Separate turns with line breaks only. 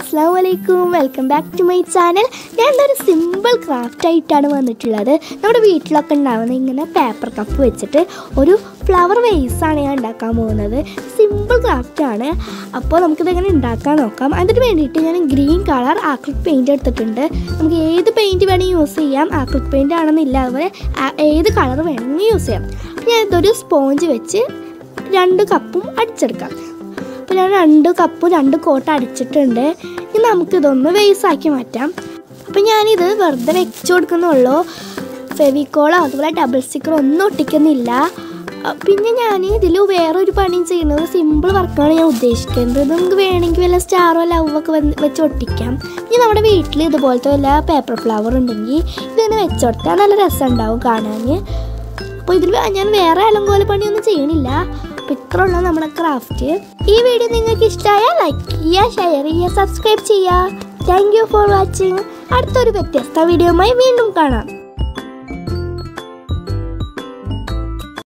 അസ്സാം വലൈക്കും welcome back to my channel ഞാൻ ഒരു സിമ്പിൾ ക്രാഫ്റ്റ് ആയിട്ടാണ് വന്നിട്ടുള്ളത് നമ്മുടെ വീട്ടിലൊക്കെ ഉണ്ടാവുന്ന ഇങ്ങനെ പേപ്പർ കപ്പ് വെച്ചിട്ട് ഒരു ഫ്ലവർ ആണ് ഞാൻ ഉണ്ടാക്കാൻ പോകുന്നത് സിമ്പിൾ ക്രാഫ്റ്റ് ആണ് അപ്പോൾ നമുക്കിതെങ്ങനെ ഉണ്ടാക്കാൻ നോക്കാം അതിന് വേണ്ടിയിട്ട് ഞാൻ ഗ്രീൻ കളർ ആക്രിക് പെയിൻറ് എടുത്തിട്ടുണ്ട് നമുക്ക് ഏത് പെയിൻറ് വേണമെങ്കിൽ യൂസ് ചെയ്യാം ആക്രിക് പെയിൻ്റ് ആണെന്നില്ല അതുപോലെ ആ- ഏത് കളർ വേണമെങ്കിൽ യൂസ് ചെയ്യാം അപ്പോൾ ഞാൻ ഇതൊരു സ്പോഞ്ച് വെച്ച് രണ്ട് കപ്പും അടിച്ചെടുക്കാം അപ്പോൾ ഞാൻ രണ്ട് കപ്പ് രണ്ട് കോട്ട അടിച്ചിട്ടുണ്ട് ഇനി നമുക്കിതൊന്ന് വേസാക്കി മാറ്റാം അപ്പോൾ ഞാനിത് വെറുതെ വെച്ച് കൊടുക്കുന്നുള്ളൂ ഫെവിക്കോളോ അതുപോലെ ഡബിൾ സ്റ്റിക്കറോ ഒന്നും ഒട്ടിക്കുന്നില്ല അ, പിന്നെ ഞാൻ ഇതിൽ വേറൊരു പണിയും ചെയ്യുന്നത് സിമ്പിൾ വർക്കാണ് ഞാൻ ഉദ്ദേശിക്കുന്നത് ഇത് നമുക്ക് വേണമെങ്കിൽ വല്ല സ്റ്റാറോ ലവൊക്കെ വന്ന് വെച്ച് ഒട്ടിക്കാം ഇനി നമ്മുടെ വീട്ടിൽ ഇതുപോലത്തെ വല്ല പേപ്പർ ഫ്ലവർ ഉണ്ടെങ്കിൽ ഇതിങ്ങനെ വെച്ച് കൊടുത്താൽ നല്ല രസം ഉണ്ടാവും കാണാൻ അപ്പോൾ ഇതിൽ ഞാൻ വേറെ അലങ്കോല പണിയൊന്നും ചെയ്യണില്ല അപ്പോൾ ഇത്ര ഉള്ള നമ്മുടെ ക്രാഫ്റ്റ് ഈ വീഡിയോ നിങ്ങൾക്ക് ഇഷ്ടമായാൽ ലൈക്ക് ചെയ്യുക ഷെയർ ചെയ്യുക സബ്സ്ക്രൈബ് ചെയ്യുക താങ്ക് യു ഫോർ വാച്ചിങ് അടുത്തൊരു വ്യത്യസ്ത വീഡിയോയുമായി വീണ്ടും കാണാം